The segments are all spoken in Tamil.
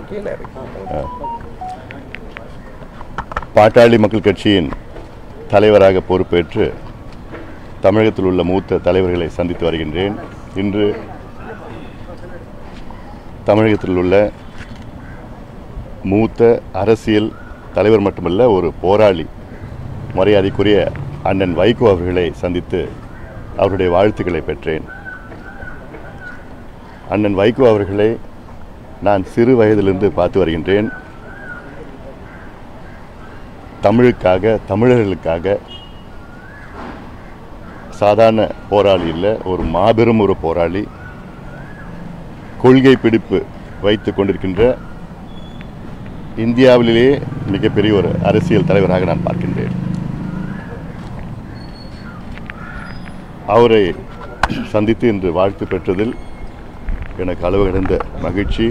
கீழே இருக்கு பாட்டாளி மக்கள் கட்சியின் தலைவராக பொறுப்பேற்று தமிழகத்தில் உள்ள மூத்த தலைவர்களை சந்தித்து வருகின்றேன் இன்று தமிழகத்தில் உள்ள மூத்த அரசியல் தலைவர் மட்டுமல்ல ஒரு போராளி மரியாதைக்குரிய அண்ணன் வைகோ அவர்களை சந்தித்து அவருடைய வாழ்த்துக்களை பெற்றேன் அண்ணன் வைகோ அவர்களை நான் சிறு வயதிலிருந்து பார்த்து வருகின்றேன் தமிழுக்காக தமிழர்களுக்காக சாதாரண போராளி இல்லை ஒரு மாபெரும் ஒரு போராளி கொள்கை பிடிப்பு வைத்து கொண்டிருக்கின்ற இந்தியாவிலேயே மிகப்பெரிய ஒரு அரசியல் தலைவராக நான் பார்க்கின்றேன் அவரை சந்தித்து இன்று வாழ்த்து பெற்றதில் எனக்கு அளவு கடந்த மகிழ்ச்சி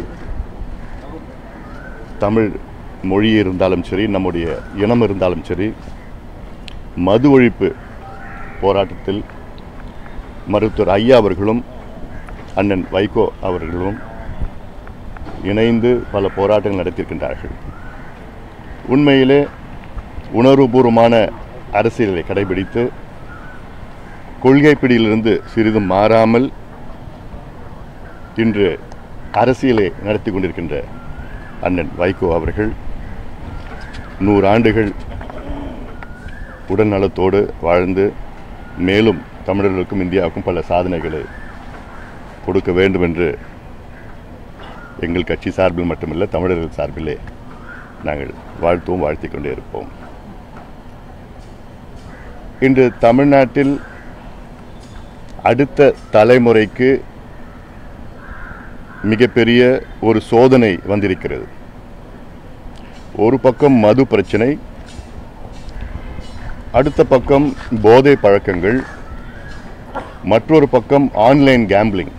தமிழ் மொழி இருந்தாலும் சரி நம்முடைய இனம் இருந்தாலும் சரி மது ஒழிப்பு போராட்டத்தில் மருத்துவர் ஐயா அவர்களும் அண்ணன் வைகோ அவர்களும் இணைந்து பல போராட்டங்கள் நடத்தியிருக்கின்றார்கள் உண்மையிலே உணர்வுபூர்வமான அரசியலை கடைபிடித்து கொள்கை பிடியிலிருந்து சிறிதும் மாறாமல் இன்று அரசியலை நடத்தி கொண்டிருக்கின்ற அண்ணன் வைகோ அவர்கள் நூறு ஆண்டுகள் உடல்நலத்தோடு வாழ்ந்து மேலும் தமிழர்களுக்கும் இந்தியாவுக்கும் பல சாதனைகளை கொடுக்க வேண்டும் என்று எங்கள் கட்சி சார்பில் மட்டுமல்ல தமிழர்கள் சார்பிலே நாங்கள் வாழ்த்துவோம் வாழ்த்திக் கொண்டே இருப்போம் இன்று தமிழ்நாட்டில் அடுத்த தலைமுறைக்கு மிகப்பெரிய ஒரு சோதனை வந்திருக்கிறது ஒரு பக்கம் மது பிரச்சனை அடுத்த பக்கம் போதை பழக்கங்கள் மற்றொரு பக்கம் ஆன்லைன் கேம்பிளிங்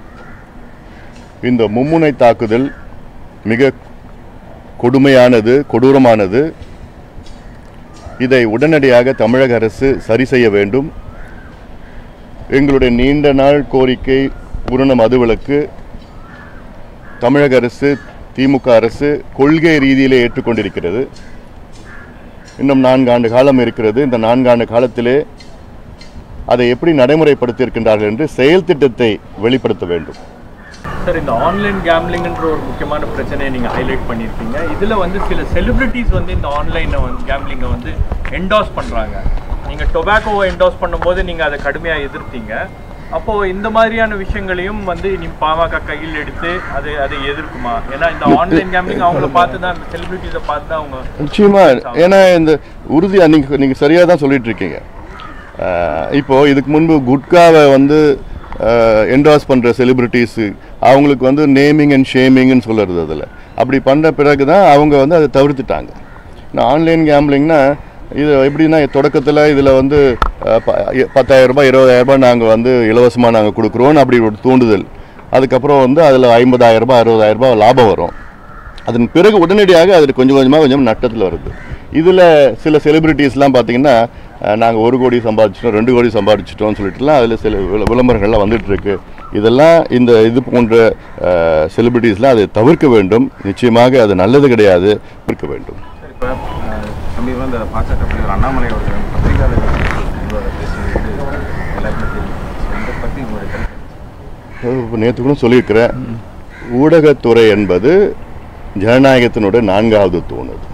இந்த மும்முனை தாக்குதல் மிக கொடுமையானது கொடூரமானது இதை உடனடியாக தமிழக அரசு சரி செய்ய வேண்டும் எங்களுடைய நீண்ட நாள் கோரிக்கை பூரண மதுவிலக்கு தமிழக அரசு திமுக அரசு கொள்கை ரீதியிலே ஏற்றுக்கொண்டிருக்கிறது இன்னும் நான்கு ஆண்டு காலம் இருக்கிறது இந்த நான்காண்டு காலத்திலே அதை எப்படி நடைமுறைப்படுத்தியிருக்கின்றார்கள் என்று செயல் திட்டத்தை வெளிப்படுத்த வேண்டும் சார் இந்த ஆன்லைன் கேம்லிங்ன்ற ஒரு முக்கியமான பிரச்சனையை நீங்கள் ஹைலைட் பண்ணியிருக்கீங்க இதில் வந்து சில செலிபிரிட்டிஸ் வந்து இந்த ஆன்லைனை வந்து கேம்லிங்கை வந்து என்டாஸ் பண்ணுறாங்க நீங்கள் டொபாக்கோவை என்டாஸ் பண்ணும்போது நீங்கள் அதை கடுமையாக எதிர்த்தீங்க அப்போது இந்த மாதிரியான விஷயங்களையும் வந்து நீ பாமக கையில் எடுத்து அதை அதை எதிர்க்குமா ஏன்னா இந்த ஆன்லைன் கேம்லிங் அவங்கள பார்த்து தான் இந்த செலிபிரிட்டிஸை பார்த்து தான் அவங்க நிச்சயமா ஏன்னா இந்த உறுதியா நீங்க நீங்க சரியா தான் சொல்லிட்டு இருக்கீங்க அஹ், இப்போ இதுக்கு முன்பு குட்காவை வந்து என்டாஸ் பண்ற செலிபிரிட்டிஸ் அவங்களுக்கு வந்து நேமிங் அண்ட் ஷேமிங்னு சொல்லுறது அதில் அப்படி பண்ண பிறகு தான் அவங்க வந்து அதை தவிர்த்துட்டாங்க நான் ஆன்லைன் கேம்லிங்னா இது எப்படின்னா தொடக்கத்தில் இதில் வந்து அஹ், ப- பத்தாயிரம் ரூபாய் இருபதாயிரம் ரூபாய் நாங்கள் வந்து இலவசமாக நாங்கள் கொடுக்குறோன்னு அப்படி ஒரு தூண்டுதல் அதுக்கப்புறம் வந்து அதில் ஐம்பதாயிரம் ரூபாய் அறுபதாயிரம் ரூபாய் லாபம் வரும் அதன் பிறகு உடனடியாக அது கொஞ்சம் கொஞ்சமாக கொஞ்சம் நட்டத்தில் வருது இதில் சில செலிபிரிட்டிஸ்லாம் பார்த்தீங்கன்னா நாங்கள் ஒரு கோடி சம்பாதிச்சிட்டோம் ரெண்டு கோடி சம்பாதிச்சிட்டோம்னு சொல்லிட்டுலாம் அதில் சில விள- விளம்பரங்கள்லாம் வந்துட்டு இருக்கு இதெல்லாம் இந்த இது போன்ற செலிபிரிட்டிஸ்லாம் அதை தவிர்க்க வேண்டும் நிச்சயமாக அது நல்லது கிடையாது தவிர்க்க வேண்டும் சார் இப்போ சமீபம் இந்த பாஜக தலைவர் அண்ணாமலை அவர்கள் பத்திரிகையாளர் சந்திப்பில் பேசியது எல்லாருமே தெரியும் ஸோ இதை பற்றி உங்களுடைய கருத்து நேற்று கூட சொல்லியிருக்கிறேன் ஊடகத்துறை என்பது ஜனநாயகத்தினுடைய நான்காவது தூண் அது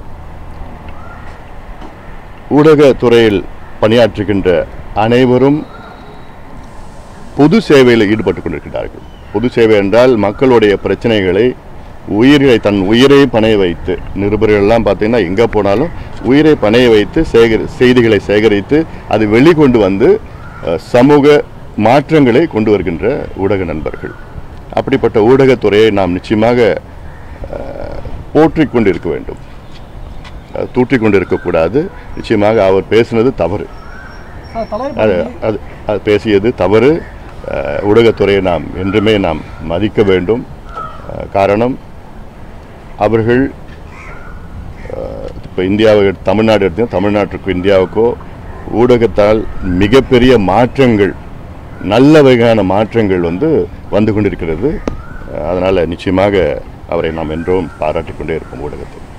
ஊடகத்துறையில் பணியாற்றுகின்ற அனைவரும் பொது சேவையில் ஈடுபட்டு கொண்டிருக்கிறார்கள் பொது சேவை என்றால் மக்களுடைய பிரச்சனைகளை உயிரை தன் உயிரை பணைய வைத்து நிருபர்கள்லாம் பார்த்தீங்கன்னா எங்கே போனாலும் உயிரை பணைய வைத்து சேகரி செய்திகளை சேகரித்து அது வெளிக்கொண்டு வந்து அஹ், சமூக மாற்றங்களை கொண்டு வருகின்ற ஊடக நண்பர்கள் அப்படிப்பட்ட ஊடகத்துறையை நாம் நிச்சயமாக அஹ், போற்றிக் கொண்டிருக்க வேண்டும் அஹ், தூற்றிக் கொண்டிருக்கக்கூடாது நிச்சயமாக அவர் பேசினது தவறு அது அது அது பேசியது தவறு அஹ், ஊடகத்துறையை நாம் என்றுமே நாம் மதிக்க வேண்டும் அஹ், காரணம் அவர்கள் இப்போ இந்தியாவை எடுத்து- தமிழ்நாடு எடுத்து தமிழ்நாட்டுக்கும் இந்தியாவுக்கோ ஊடகத்தால் மிகப்பெரிய மாற்றங்கள் நல்ல வகையான மாற்றங்கள் வந்து வந்து கொண்டிருக்கிறது அதனால் நிச்சயமாக அவரை நாம் என்றும் பாராட்டிக் கொண்டே இருப்போம் ஊடகத்தில்